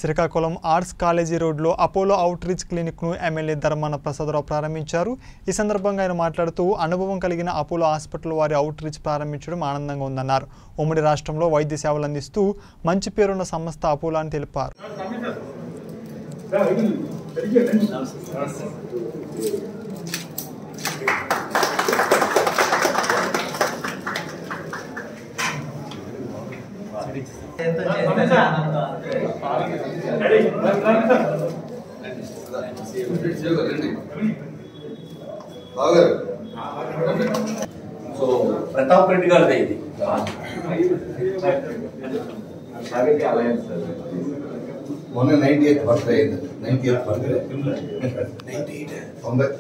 Srikakulam arts college రోడ్లో Apollo out reach క్లినిక్ను MLA Dharmana Prasadarao ప్రారంభించారు ఈ సందర్భంగా ఆయన మాట్లాడుతూ అనుభవం కలిగిన అపోలో హాస్పిటల్ వారి అవుట్ రీచ్ ప్రారంభించడం ఆనందంగా ఉందన్నారు ఉమ్మడి రాష్ట్రంలో వైద్య సేవలు అందిస్తూ మంచి పేరున్న సంస్థ అపోలో అని తెలిపారు బాగా సో ప్రతాప్ రెడ్డి గారిదే ఇది మొన్న నైన్టీ ఎయిత్ బర్త్డే అయింది నైన్టీ ఎయిత్ బర్త్డే తొంభై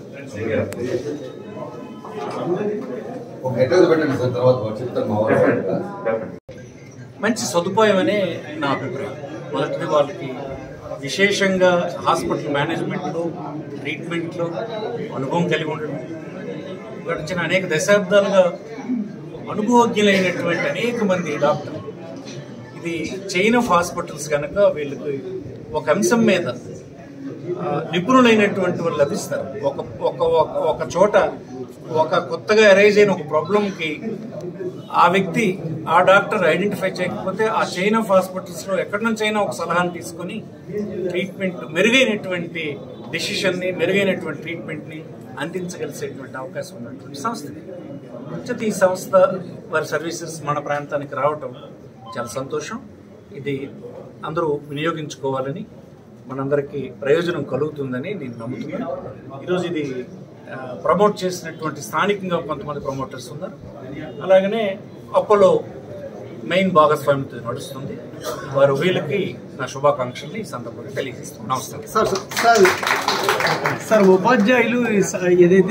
ఒక అడ్రస్ పెట్టండి సార్ తర్వాత వాడు చెప్తాను మా వాళ్ళు మంచి సదుపాయం అనే నా అభిప్రాయం మొదటిది వాళ్ళకి విశేషంగా హాస్పిటల్ మేనేజ్మెంట్లో ట్రీట్మెంట్లో అనుభవం కలిగి ఉండడం గడిచిన అనేక దశాబ్దాలుగా అనుభవజ్ఞులైనటువంటి అనేక మంది డాక్టర్లు ఇది చైన్ ఆఫ్ హాస్పిటల్స్ కనుక వీళ్ళకి ఒక అంశం మీద ఆ, నిపుణులైనటువంటి వాళ్ళు లభిస్తారు ఒక ఒక ఒక- ఒక చోట ఒక కొత్తగా అరైజ్ అయిన ఒక ప్రాబ్లంకి ఆ వ్యక్తి ఆ డాక్టర్ ఐడెంటిఫై చేయకపోతే ఆ చైన్ ఆఫ్ హాస్పిటల్స్లో ఎక్కడి నుంచి అయినా ఒక సలహాను తీసుకొని ట్రీట్మెంట్ మెరుగైనటువంటి డెసిషన్ని మెరుగైనటువంటి ట్రీట్మెంట్ని అందించగలిసేటువంటి అవకాశం ఉన్నటువంటి సంస్థ ఇది. అంచేత ఈ సంస్థ వారి సర్వీసెస్ మన ప్రాంతానికి రావటం చాలా సంతోషం ఇది అందరూ వినియోగించుకోవాలని మనందరికీ ప్రయోజనం కలుగుతుందని నేను నమ్ముతున్నాను ఈరోజు ఇది ఆ, ప్రమోట్ చేసినటువంటి స్థానికంగా కొంతమంది ప్రమోటర్స్ ఉన్నారు అలాగనే అపోలో మెయిన్ భాగస్వామ్యంతో నడుస్తుంది వారు వీళ్ళకి నా శుభాకాంక్షల్ని ఈ సందర్భంగా తెలియజేస్తున్నాను నమస్కారం సార్ సార్ సార్ ఉపాధ్యాయులు ఈ స- ఏదైతే